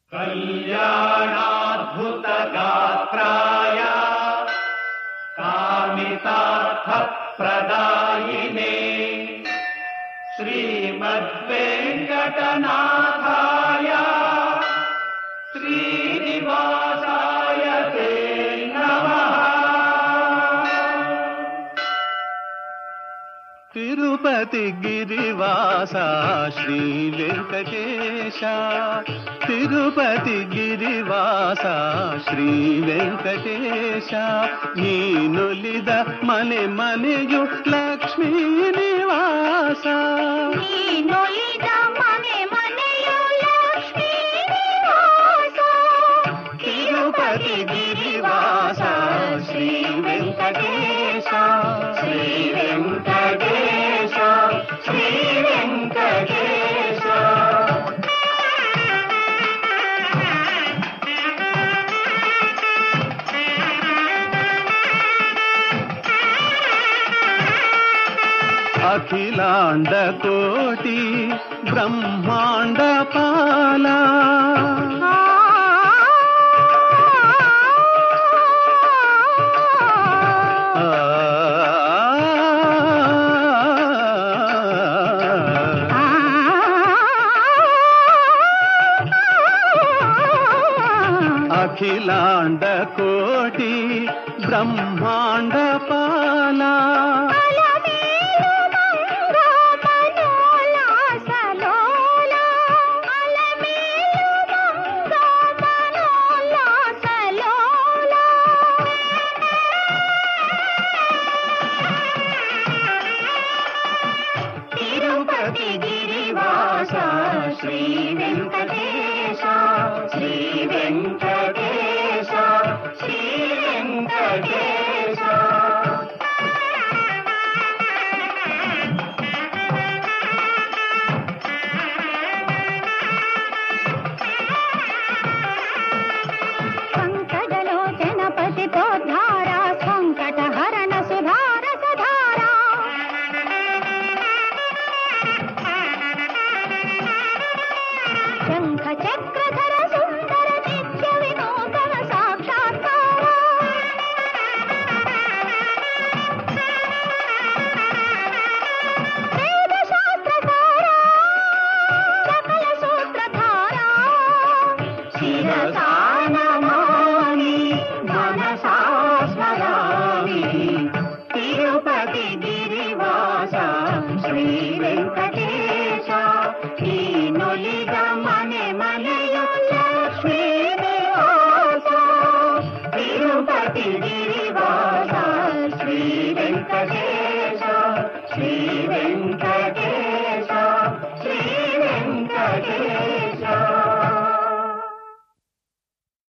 कल्याणाद्भुतगात्राय कामितार्थप्रदायिने श्रीमद्वेङ्कटनाथाय श्रीनिवासाय ते नमः తిరుపతి గిరివాస శ్రీ వెంకటేశ తిరుపతి గిరివాస శ్రీ వెంకటేశ నీ నొలిద మನೆ ಮನೆಯು ಲಕ್ಷ್ಮೀ ನಿವಾಸ ನೀನೊಲಿದ ಮನೆ ಮನೆಯು ಲಕ್ಷ್ಮೀ ನಿವಾಸ. తిరుపతి గిరివాస శ్రీ వెంకటేశ శ్రీ వెంకటేశ శ్రీ వెంకటేశ అఖిలాండ కోటి బ్రహ్మాండ పాలా ఆ అఖిలాండ కోటి బ్రహ్మాండ పాలా అలమేలు మంగ మనోల్లాసలోల. అలమేలు మంగ మనోల్లాసలోల. తిరుపతి గిరివాస శ్రీ వెంకటేశ శ్రీ వెంకటేశ శ్రీ వెంకటేశ సంకటలోచన పతితోద్ధార సంకట హరణ సుధార సధార శంఖ చక్రధర సుందర నిత్య వినూతన సాక్షాత్కార వేద శాస్త్రధార సకల సూత్రధార శిరసా నమామి మనసా స్మరామి తిరుపతి గిరివాస శ్రీ వెంకటేశ ఈ నొలిద మನೆ ಮನೆಯು ಲಕ್ಷ್ಮೀ ನಿವಾಸ తిరుపతి గిరివాస శ్రీ వెంకటేశ శ్రీ వెంకటేశ శ్రీ వెంకటేశ